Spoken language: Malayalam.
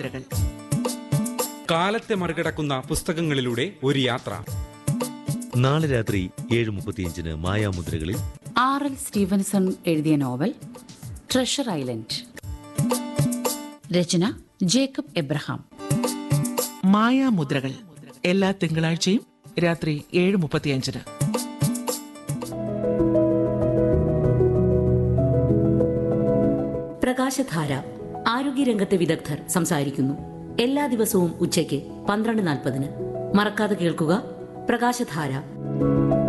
മായാമുദ്രകൾ കാലത്തെ മറികടക്കുന്ന പുസ്തകങ്ങളിലൂടെ ഒരു യാത്ര നാളെ രാത്രി ഏഴ് മുപ്പത്തിയഞ്ചിന് മായാമുദ്രകളിൽ ആർ എൽ സ്റ്റീവൻസൺ എഴുതിയ നോവൽ ട്രഷർ ഐലൻഡ് രചന ജേക്കബ് എബ്രഹാം മായാമുദ്രകൾ എല്ലാ തിങ്കളാഴ്ചയും രാത്രി ഏഴ് മുപ്പത്തിയഞ്ചിന് പ്രകാശധാര ആരോഗ്യരംഗത്തെ വിദഗ്ധർ സംസാരിക്കുന്നു എല്ലാ ദിവസവും ഉച്ചയ്ക്ക് പന്ത്രണ്ട് നാൽപ്പതിന് മറക്കാതെ കേൾക്കുക പ്രകാശധാര